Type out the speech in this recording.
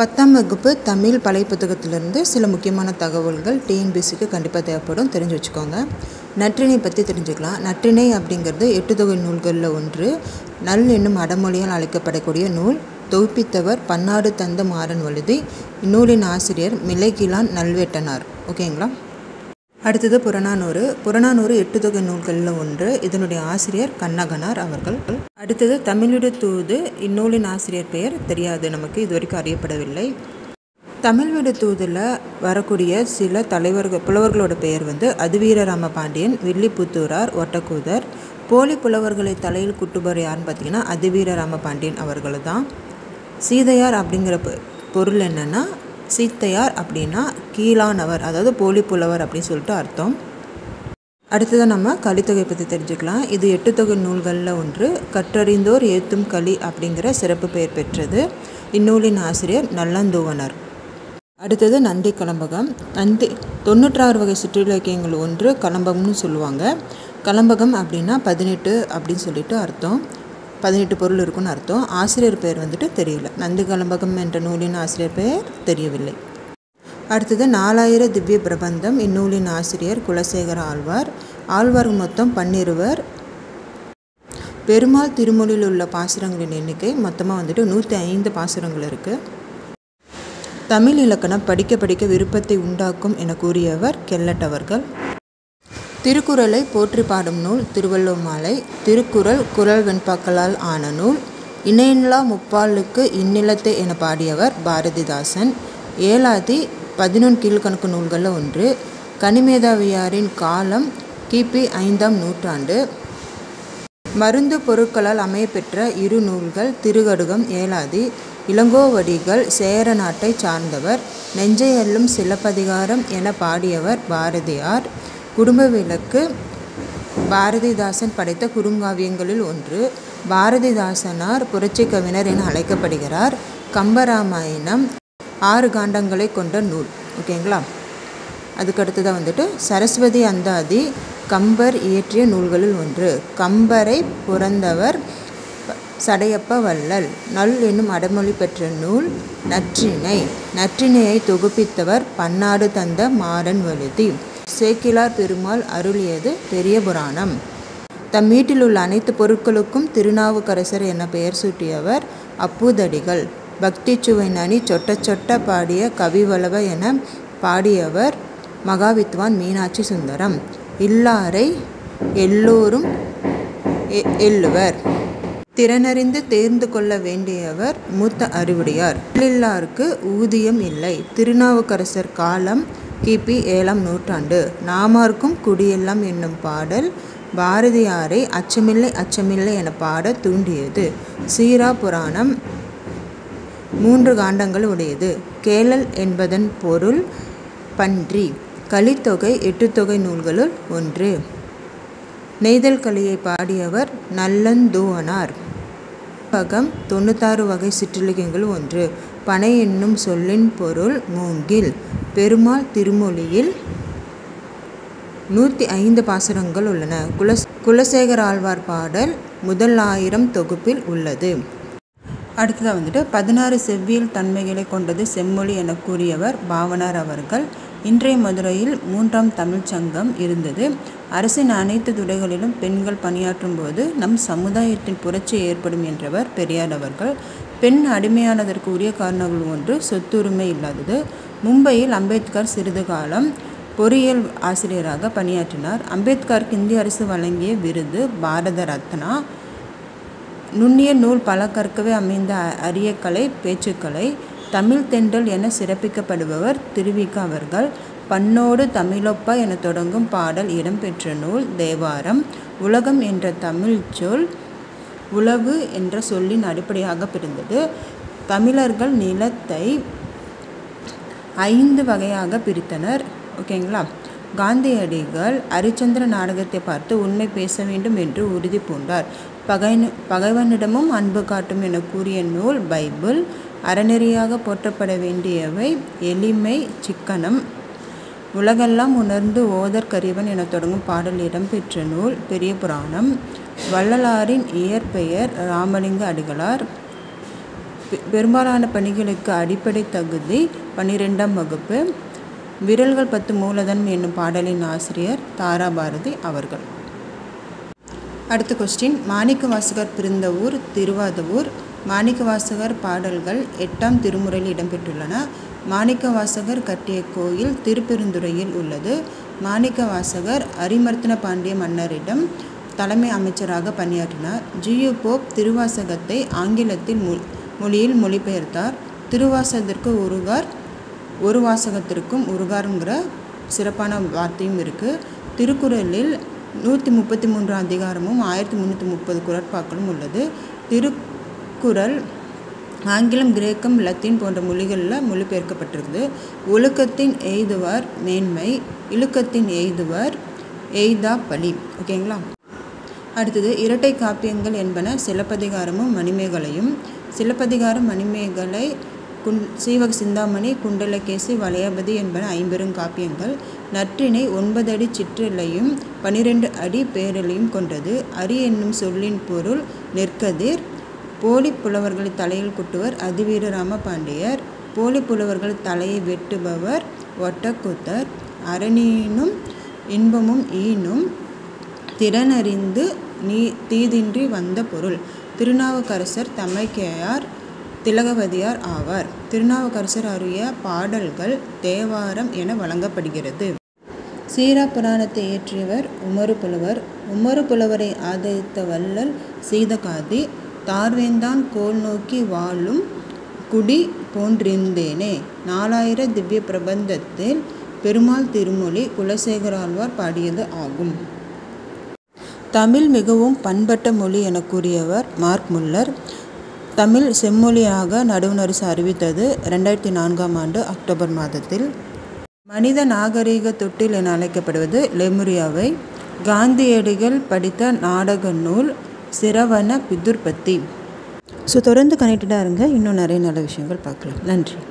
பத்தாம் வகுப்பு தமிழ் பழைய புத்தகத்திலிருந்து சில முக்கியமான தகவல்கள் டிஎன்பிசிக்கு கண்டிப்பாக தேவைப்படும் தெரிஞ்சு வச்சுக்கோங்க நற்றிணை பற்றி தெரிஞ்சுக்கலாம் நற்றிணை அப்படிங்கிறது எட்டு தொகை நூல்களில் ஒன்று நல் என்னும் அடமொழியால் அழைக்கப்படக்கூடிய நூல் தொகுப்பித்தவர் பன்னாடு தந்த மாறன் வழுதி இந்நூலின் ஆசிரியர் மிலைகிலான் நல்வேட்டனார் ஓகேங்களா அடுத்தது புறநானூறு புறநானூறு எட்டு தொகை நூல்களில் ஒன்று இதனுடைய ஆசிரியர் கண்ணகனார் அவர்கள் அடுத்தது தமிழுடு தூது இந்நூலின் ஆசிரியர் பெயர் தெரியாது நமக்கு இதுவரைக்கும் அறியப்படவில்லை தமிழ் வீடு தூதில் வரக்கூடிய சில தலைவர்கள் புலவர்களோட பெயர் வந்து அதுவீரராம பாண்டியன் வில்லிபுத்தூரார் ஒட்டக்கூதர் போலி புலவர்களை தலையில் குட்டுபவர் யாருன்னு பார்த்தீங்கன்னா அதுவீரராம பாண்டியன் அவர்கள் தான் சீதையார் அப்படிங்கிற பொருள் என்னென்னா சீத்தையார் அப்படின்னா கீழானவர் அதாவது போலி புலவர் அப்படின்னு சொல்லிட்டு அர்த்தம் அடுத்ததாக நம்ம கலித்தொகை பற்றி தெரிஞ்சுக்கலாம் இது எட்டு தொகை நூல்களில் ஒன்று கற்றறிந்தோர் ஏத்தும் களி அப்படிங்கிற சிறப்பு பெயர் பெற்றது இந்நூலின் ஆசிரியர் நல்லந்தூவனர் அடுத்தது நந்தி கலம்பகம் நந்தி தொண்ணூற்றாறு வகை சிற்றிலக்கியங்கள் ஒன்று கலம்பகம்னு சொல்லுவாங்க கலம்பகம் அப்படின்னா பதினெட்டு அப்படின்னு சொல்லிட்டு அர்த்தம் பதினெட்டு பொருள் இருக்குன்னு அர்த்தம் ஆசிரியர் பெயர் வந்துட்டு தெரியல நந்தி கலம்பகம் என்ற நூலின் ஆசிரியர் பெயர் தெரியவில்லை அடுத்தது நாலாயிர திவ்ய பிரபந்தம் இந்நூலின் ஆசிரியர் குலசேகர ஆழ்வார் ஆழ்வார் மொத்தம் பன்னிருவர் பெருமாள் திருமொழியில் உள்ள பாசுரங்களின் எண்ணிக்கை மொத்தமாக வந்துட்டு நூற்றி ஐந்து பாசுரங்கள் இருக்குது தமிழ் இலக்கணம் படிக்க படிக்க விருப்பத்தை உண்டாக்கும் என கூறியவர் கெல்லட் அவர்கள் திருக்குறளை போற்றி பாடும் நூல் திருவள்ளுவர் மாலை திருக்குறள் குரல் வெண்பாக்களால் ஆன நூல் இணையில்லா முப்பாலுக்கு இந்நிலத்தை என பாடியவர் பாரதிதாசன் ஏலாதி பதினொன்று கீழ்கணக்கு நூல்களில் ஒன்று கனிமேதாவியாரின் காலம் கிபி ஐந்தாம் நூற்றாண்டு மருந்து பொருட்களால் அமையப்பெற்ற இரு நூல்கள் திருகடுகம் ஏலாதி இளங்கோவடிகள் சேர நாட்டை சார்ந்தவர் நெஞ்சையல்லும் சிலப்பதிகாரம் என பாடியவர் பாரதியார் குடும்ப விளக்கு பாரதிதாசன் படைத்த குறுங்காவியங்களில் ஒன்று பாரதிதாசனார் புரட்சி கவிஞர் என அழைக்கப்படுகிறார் கம்பராமாயணம் ஆறு காண்டங்களை கொண்ட நூல் ஓகேங்களா அதுக்கு அடுத்ததாக வந்துட்டு சரஸ்வதி அந்தாதி கம்பர் இயற்றிய நூல்களில் ஒன்று கம்பரை புறந்தவர் சடையப்ப வள்ளல் நல் என்னும் அடமொழி பெற்ற நூல் நற்றிணை நற்றிணையை தொகுப்பித்தவர் பன்னாடு தந்த மாறன் வழுதி சேக்கிலார் பெருமாள் அருளியது பெரிய புராணம் தம் வீட்டில் உள்ள அனைத்து பொருட்களுக்கும் திருநாவுக்கரசர் என பெயர் சூட்டியவர் அப்புதடிகள் பக்தி சுவை நனி சொட்ட சொட்ட பாடிய கவிவளவ என பாடியவர் மகாவித்வான் மீனாட்சி சுந்தரம் இல்லாரை எல்லோரும் எள்ளுவர் திறனறிந்து தேர்ந்து கொள்ள வேண்டியவர் மூத்த அறிவுடையார் இல்லாருக்கு ஊதியம் இல்லை திருநாவுக்கரசர் காலம் கிபி ஏழாம் நூற்றாண்டு நாமார்க்கும் குடியெல்லாம் என்னும் பாடல் பாரதியாரை அச்சமில்லை அச்சமில்லை என பாட தூண்டியது சீரா புராணம் மூன்று காண்டங்கள் உடையது கேளல் என்பதன் பொருள் பன்றி கலித்தொகை எட்டு தொகை நூல்களுள் ஒன்று நெய்தல் கலியை பாடியவர் நல்லந்தூவனார் பகம் தொண்ணூத்தாறு வகை சிற்றிலக்கியங்கள் ஒன்று பனை என்னும் சொல்லின் பொருள் மூங்கில் பெருமாள் திருமொழியில் நூற்றி ஐந்து பாசுரங்கள் உள்ளன குலஸ் குலசேகர ஆழ்வார் பாடல் முதல் ஆயிரம் தொகுப்பில் உள்ளது அடுத்ததாக வந்துட்டு பதினாறு செவ்வியல் தன்மைகளை கொண்டது செம்மொழி என கூறியவர் பாவனார் அவர்கள் இன்றைய மதுரையில் மூன்றாம் தமிழ்ச் சங்கம் இருந்தது அரசின் அனைத்து துறைகளிலும் பெண்கள் பணியாற்றும் போது நம் சமுதாயத்தின் புரட்சி ஏற்படும் என்றவர் பெரியார் அவர்கள் பெண் அடிமையானதற்கு உரிய காரணங்கள் ஒன்று சொத்துரிமை இல்லாதது மும்பையில் அம்பேத்கர் சிறிது காலம் பொறியியல் ஆசிரியராக பணியாற்றினார் அம்பேத்கருக்கு இந்திய அரசு வழங்கிய விருது பாரத ரத்னா நுண்ணிய நூல் பல கற்கவே அமைந்த அரிய கலை பேச்சுக்கலை தமிழ் தென்றல் என சிறப்பிக்கப்படுபவர் திருவிக அவர்கள் பண்ணோடு தமிழொப்பா என தொடங்கும் பாடல் இடம்பெற்ற நூல் தேவாரம் உலகம் என்ற தமிழ் சொல் உழவு என்ற சொல்லின் அடிப்படையாக பிறந்தது தமிழர்கள் நிலத்தை ஐந்து வகையாக பிரித்தனர் ஓகேங்களா காந்தியடிகள் ஹரிச்சந்திர நாடகத்தை பார்த்து உண்மை பேச வேண்டும் என்று உறுதி பூண்டார் பகை பகைவனிடமும் அன்பு காட்டும் என கூறிய நூல் பைபிள் அறநெறியாக போற்றப்பட வேண்டியவை எளிமை சிக்கனம் உலகெல்லாம் உணர்ந்து ஓதற்கரிவன் என தொடங்கும் பாடல் இடம்பெற்ற நூல் பெரிய புராணம் வள்ளலாரின் இயற்பெயர் ராமலிங்க அடிகளார் பெ- பெரும்பாலான பணிகளுக்கு அடிப்படை தகுதி பன்னிரெண்டாம் வகுப்பு விரல்கள் பத்து மூலதனம் என்னும் பாடலின் ஆசிரியர் தாரா பாரதி அவர்கள் அடுத்த கொஸ்டின் மாணிக்க வாசகர் பிறந்த ஊர் திருவாதவூர் மாணிக்க வாசகர் பாடல்கள் எட்டாம் திருமுறையில் இடம்பெற்றுள்ளன மாணிக்க வாசகர் கட்டிய கோயில் திருப்பெருந்துறையில் உள்ளது மாணிக்க வாசகர் அரிமர்த்தன பாண்டிய மன்னரிடம் தலைமை அமைச்சராக பணியாற்றினார் ஜியு போப் திருவாசகத்தை ஆங்கிலத்தில் மொ மொழியில் மொழிபெயர்த்தார் திருவாசகத்திற்கு உருகார் ஒரு வாசகத்திற்கும் உருகாருங்கிற சிறப்பான வார்த்தையும் இருக்குது திருக்குறளில் நூற்றி முப்பத்தி மூன்று அதிகாரமும் ஆயிரத்தி முந்நூற்றி முப்பது குரட்பாக்களும் உள்ளது திருக்குறள் ஆங்கிலம் கிரேக்கம் லத்தீன் போன்ற மொழிகளில் மொழிபெயர்க்கப்பட்டிருக்குது ஒழுக்கத்தின் எய்துவார் மேன்மை இழுக்கத்தின் எய்துவார் எய்தா பலி ஓகேங்களா அடுத்தது இரட்டை காப்பியங்கள் என்பன சிலப்பதிகாரமும் மணிமேகலையும் சிலப்பதிகாரம் மணிமேகலை குண் சீவக சிந்தாமணி குண்டலகேசி வளையாபதி என்பன ஐம்பெரும் காப்பியங்கள் நற்றினை ஒன்பது அடி சிற்றிலையும் பனிரெண்டு அடி பேரலையும் கொண்டது அரி என்னும் சொல்லின் பொருள் நெற்கதிர் போலி புலவர்களை தலையில் குட்டுவர் அதிவீர ராமபாண்டியர் போலி புலவர்கள் தலையை வெட்டுபவர் ஒட்டக்கூத்தர் அரணினும் இன்பமும் ஈனும் திறனறிந்து நீ தீதின்றி வந்த பொருள் திருநாவுக்கரசர் தமைக்கையார் திலகவதியார் ஆவார் திருநாவுக்கரசர் அருளிய பாடல்கள் தேவாரம் என வழங்கப்படுகிறது சீரா புராணத்தை இயற்றியவர் உமறு புலவர் உமறு புலவரை ஆதரித்த வள்ளல் சீதகாதி தார்வேந்தான் கோல் நோக்கி வாழும் குடி போன்றிருந்தேனே நாலாயிர திவ்ய பிரபந்தத்தில் பெருமாள் திருமொழி குலசேகராழ்வார் பாடியது ஆகும் தமிழ் மிகவும் பண்பட்ட மொழி என கூறியவர் மார்க் முல்லர் தமிழ் செம்மொழியாக நடுவணரசு அறிவித்தது ரெண்டாயிரத்தி நான்காம் ஆண்டு அக்டோபர் மாதத்தில் மனித நாகரீக தொட்டில் என அழைக்கப்படுவது லெமுரியாவை காந்தியடிகள் படித்த நாடக நூல் சிரவண பிதுர்பத்தி ஸோ தொடர்ந்து கனெக்டடாக இருங்க இன்னும் நிறைய நல்ல விஷயங்கள் பார்க்கலாம் நன்றி